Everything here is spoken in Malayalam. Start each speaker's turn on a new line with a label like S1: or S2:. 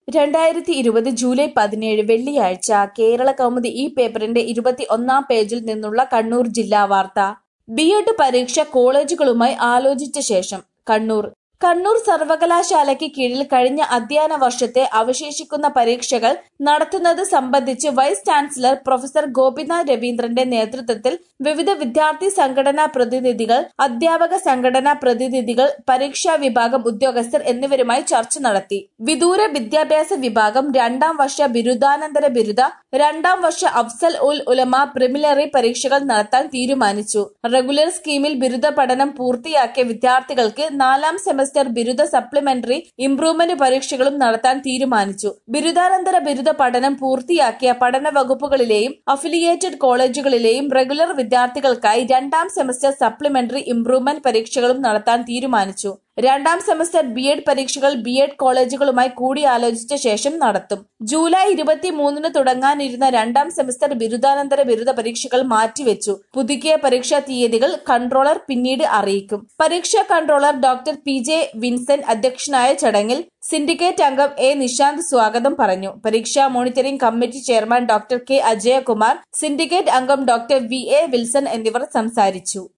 S1: രണ്ടായിരത്തി ഇരുപത് ജൂലൈ പതിനേഴ് വെള്ളിയാഴ്ച കേരള കൗമുദി ഈ പേപ്പറിന്റെ ഇരുപത്തി ഒന്നാം പേജിൽ നിന്നുള്ള കണ്ണൂർ ജില്ലാ വാർത്ത ബി എഡ് പരീക്ഷ കോളേജുകളുമായി ആലോചിച്ച ശേഷം കണ്ണൂർ കണ്ണൂർ സർവകലാശാലയ്ക്ക് കീഴിൽ കഴിഞ്ഞ അധ്യയന വർഷത്തെ അവശേഷിക്കുന്ന പരീക്ഷകൾ നടത്തുന്നത് സംബന്ധിച്ച് വൈസ് ചാൻസലർ പ്രൊഫസർ ഗോപിനാഥ് രവീന്ദ്രന്റെ നേതൃത്വത്തിൽ വിവിധ വിദ്യാർത്ഥി സംഘടനാ പ്രതിനിധികൾ അധ്യാപക സംഘടനാ പ്രതിനിധികൾ പരീക്ഷാ വിഭാഗം ഉദ്യോഗസ്ഥർ എന്നിവരുമായി ചർച്ച നടത്തി വിദൂര വിദ്യാഭ്യാസ വിഭാഗം രണ്ടാം വർഷ ബിരുദാനന്തര ബിരുദ രണ്ടാം വർഷ അഫ്സൽ ഉൽ ഉലമ പ്രിമിലറി പരീക്ഷകൾ നടത്താൻ തീരുമാനിച്ചു റെഗുലർ സ്കീമിൽ ബിരുദ പഠനം പൂർത്തിയാക്കിയ വിദ്യാർത്ഥികൾക്ക് നാലാം സെമസ്റ്റർ ബിരുദ സപ്ലിമെന്ററി ഇംപ്രൂവ്മെന്റ് പരീക്ഷകളും നടത്താൻ തീരുമാനിച്ചു ബിരുദാനന്തര ബിരുദ പഠനം പൂർത്തിയാക്കിയ പഠന വകുപ്പുകളിലെയും അഫിലിയേറ്റഡ് കോളേജുകളിലെയും റെഗുലർ വിദ്യാർത്ഥികൾക്കായി രണ്ടാം സെമസ്റ്റർ സപ്ലിമെന്ററി ഇംപ്രൂവ്മെന്റ് പരീക്ഷകളും നടത്താൻ തീരുമാനിച്ചു രണ്ടാം സെമസ്റ്റർ ബി എഡ് പരീക്ഷകൾ ബി എഡ് കോളേജുകളുമായി കൂടിയാലോചിച്ച ശേഷം നടത്തും ജൂലൈ ഇരുപത്തിമൂന്നിന് തുടങ്ങാനിരുന്ന രണ്ടാം സെമസ്റ്റർ ബിരുദാനന്തര ബിരുദ പരീക്ഷകൾ മാറ്റിവെച്ചു പുതുക്കിയ പരീക്ഷാ തീയതികൾ കൺട്രോളർ പിന്നീട് അറിയിക്കും പരീക്ഷാ controller doctor P J Vincent അധ്യക്ഷനായ ചടങ്ങിൽ സിൻഡിക്കേറ്റ് അംഗം എ നിശാന്ത് സ്വാഗതം പറഞ്ഞു പരീക്ഷാ monitoring committee chairman doctor K Ajayakumar syndicate അംഗം ഡോക്ടർ വി എ വിൽസൺ എന്നിവർ സംസാരിച്ചു